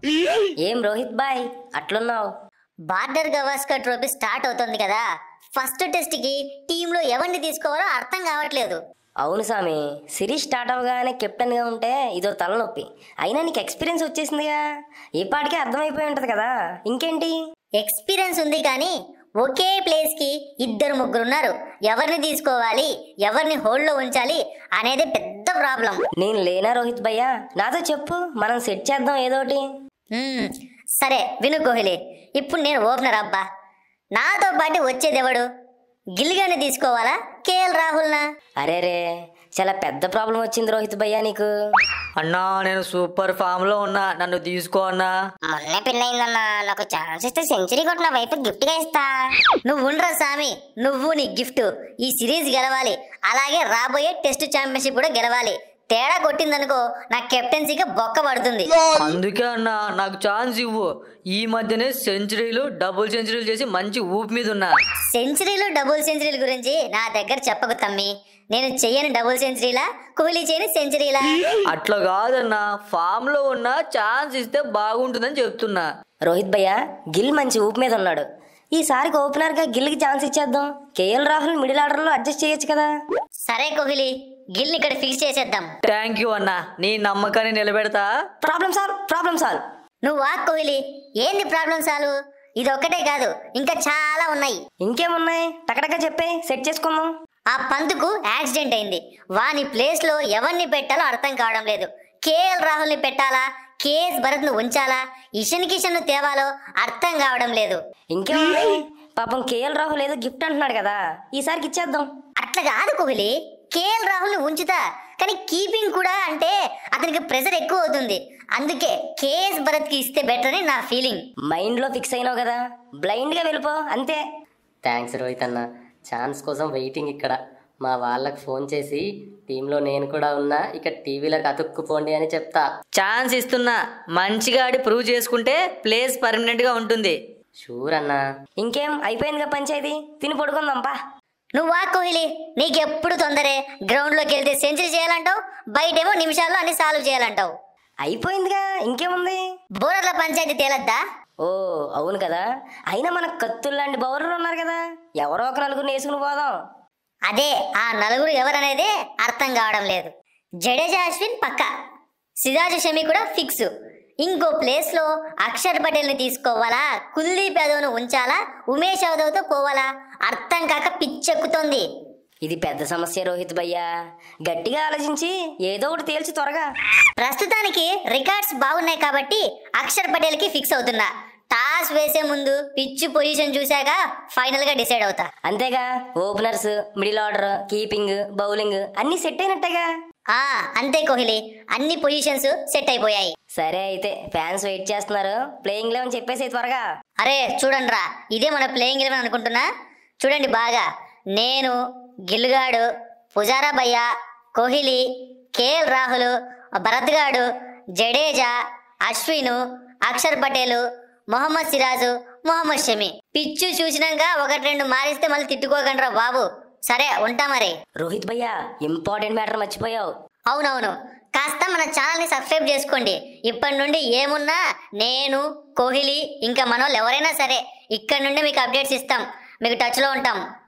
ఏం రోహిత్ బాయ్ అట్లున్నావు బార్డర్ గవాస్కర్ ట్రోఫీ స్టార్ట్ అవుతుంది కదా ఫస్ట్ టెస్ట్ కి టీంలో ఎవరిని తీసుకోవాలో అర్థం కావట్లేదు అవును సామి సిరీస్ స్టార్ట్ అవగానే కెప్టెన్గా ఉంటే ఇదో తలనొప్పి అయినా నీకు ఎక్స్పీరియన్స్ వచ్చేసిందిగా ఈ పాటికే అర్థమైపోయి ఉంటుంది కదా ఇంకేంటి ఎక్స్పీరియన్స్ ఉంది కానీ ఒకే ప్లేస్ కి ఇద్దరు ముగ్గురు ఉన్నారు ఎవరిని తీసుకోవాలి ఎవరిని హోల్డ్ లో ఉంచాలి అనేది పెద్ద ప్రాబ్లం నేను లేనా రోహిత్ భయ్యా నాతో చెప్పు మనం సెట్ చేద్దాం ఏదోటి మ్మ్. సరే విను కోహ్లీ ఇప్పుడు నేను ఓపెనర్ అబ్బా నాతో పాటు వచ్చేదెవడు గిల్గాని తీసుకోవాలా కేఎల్ రాహుల్నా అరే రే చాలా పెద్ద ప్రాబ్లం వచ్చింది రోహిత్ భయ్యా నీకు అన్నా నేను సూపర్ ఫామ్ లో ఉన్నా నన్ను తీసుకో అన్నా మొన్నే పెళ్ళయిందన్నా నాకు ఛాన్స్ ఇస్తే సెంచరీ కొట్టిన వైపు గిఫ్ట్ గా ఇస్తా నువ్వు ఉండరా సామి నువ్వు నీ గిఫ్ట్ ఈ సిరీస్ గెలవాలి అలాగే రాబోయే టెస్ట్ ఛాంపియన్షిప్ కూడా గెలవాలి తేడా కొట్టిందనుకో నా కెప్టెన్సీగా బొక్క పడుతుంది అందుకే అన్నా నాకు ఛాన్స్ ఇవ్వు ఈ మధ్యనే సెంచరీలు డబుల్ సెంచరీలు చేసి మంచి ఊపి మీద ఉన్నా సెంచరీలు డబుల్ సెంచరీల గురించి నా దగ్గర చెప్పకు తమ్మి నేను చెయ్యని డబుల్ సెంచరీలా కోహ్లీ చేయని సెంచరీలా అట్లా కాదన్నా ఫామ్ లో ఉన్నా ఛాన్స్ ఇస్తే బాగుంటుందని చెప్తున్నా రోహిత్ భయ్యా గిల్ మంచి ఊపు మీద ఉన్నాడు ఈసారికి ఓపెనర్గా గిల్కి ఛాన్స్ ఇచ్చేద్దాం కేఎల్ రాహుల్ మిడిల్ ఆర్డర్లో అడ్జస్ట్ చేయొచ్చు కదా సరే కోహ్లీ గిల్ని ఇక్కడ ఫిక్స్ చేసేద్దాం థ్యాంక్ యూ అన్నా నీ నమ్మకాన్ని నిలబెడతా ప్రాబ్లం సాల్వ్ ప్రాబ్లం సాల్వ్ నువ్వు వా కోహ్లీ ఏంది ప్రాబ్లం సాల్వ్ ఇది ఒక్కటే కాదు ఇంకా చాలా ఉన్నాయి ఇంకేమున్నాయి టకటక చెప్పే సెట్ చేసుకుందాం ఆ పంతుకు యాక్సిడెంట్ అయింది వాని ప్లేస్ లో ఎవరిని పెట్టాలో అర్థం కావడం లేదు కేఎల్ రాహుల్ ని పెట్టాలా కేఎస్ భరత్ ను ఉంచాలా ఇషన్ కిషన్ ను తేవాలో అర్థం కావడం లేదు ఇంకేమున్నాయి పాపం కేఎల్ రాహుల్ ఏదో గిఫ్ట్ అంటున్నాడు కదా ఈసారికి ఇచ్చేద్దాం అట్లా కాదు కోహ్లీ కేఎల్ రాహుల్ ని ఉంచుతా కానీ కీపింగ్ కూడా అంటే అతనికి ప్రెషర్ ఎక్కువ అవుతుంది అందుకే కేఎస్ భరత్ కి ఇస్తే బెటర్ అని నా ఫీలింగ్ మైండ్లో ఫిక్స్ అయినావు కదా బ్లైండ్గా వెళ్ళిపో అంతే థ్యాంక్స్ రోహిత్ అన్న ఛాన్స్ కోసం వెయిటింగ్ ఇక్కడ మా వాళ్ళకి ఫోన్ చేసి టీంలో నేను కూడా ఉన్నా ఇక టీవీలకు అతుక్కుపోండి అని చెప్తా ఛాన్స్ ఇస్తున్నా మంచిగా ఆడి ప్రూవ్ చేసుకుంటే ప్లేస్ పర్మనెంట్ గా ఉంటుంది షూర్ అన్నా ఇంకేం అయిపోయిందిగా పంచాయతీ తిని పడుకుందాం పా నువ్వు వా కోహ్లీ నీకెప్పుడు తొందరే గ్రౌండ్ లోకి వెళ్తే సెంచరీ చేయాలంటావు బయటేమో నిమిషాల్లో అన్ని సాల్వ్ చేయాలంటావు అయిపోయిందిగా ఇంకేముంది బోర్ల పంచాయతీ తేలద్దా ఓ అవును కదా అయినా మన కత్తులు లాంటి బౌలర్లు ఉన్నారు కదా ఎవరో ఒక నలుగురిని వేసుకుని పోదాం అదే ఆ నలుగురు ఎవరనేదే అర్థం కావడం లేదు జడేజా అశ్విన్ పక్క సిరాజ్ షమి కూడా ఫిక్స్ ఇంకో ప్లేస్ లో అక్షర్ పటేల్ ని తీసుకోవాలా కుల్దీప్ యాదవ్ను ఉంచాలా ఉమేష్ యాదవ్తో పోవాలా అర్థం కాక పిచ్చెక్కుతోంది ఇది పెద్ద సమస్య రోహిత్ భయ్యా గట్టిగా ఆలోచించి ఏదో ఒకటి తేల్చి త్వరగా ప్రస్తుతానికి రికార్డ్స్ బాగున్నాయి కాబట్టి అక్షర్ పటేల్ కి ఫిక్స్ అవుతున్నా టాస్ వేసే ముందు పిచ్ పొజిషన్ చూశాక ఫైనల్ గా డిసైడ్ అవుతా అంతేగా openers middle order keeping bowling అన్ని సెట్ అయినట్టేగా ఆ అంతే కోహ్లీ అన్ని పొజిషన్స్ సెట్ అయిపోయాయి సరే అయితే ఫ్యాన్స్ వెయిట్ చేస్తున్నారు ప్లేయింగ్ లెవెన్ చెప్పేసి త్వరగా అరే చూడండి రా ఇదే మన ప్లేయింగ్ ఎలెవెన్ అనుకుంటున్నా చూడండి బాగా నేను గిల్గాడు పుజారా భయ్య కోహ్లీ కేఎల్ రాహుల్ భరత్ గాడు జడేజా అశ్విన్ అక్షర్ పటేల్ మొహమ్మద్ సిరాజు మొహమ్మద్ షమి పిచ్చు చూసినాక ఒకటి రెండు మారిస్తే మళ్ళీ తిట్టుకోకండి రా బాబు సరే ఉంటా మరి రోహిత్ భయ్యా ఇంపార్టెంట్ మ్యాటర్ మర్చిపోయావు అవునవును కాస్త మన ఛానల్ని సబ్స్క్రైబ్ చేసుకోండి ఇప్పటి నుండి ఏమున్నా నేను కోహ్లీ ఇంకా మనోళ్ళు ఎవరైనా సరే ఇక్కడ నుండి మీకు అప్డేట్స్ ఇస్తాం మీకు టచ్లో ఉంటాం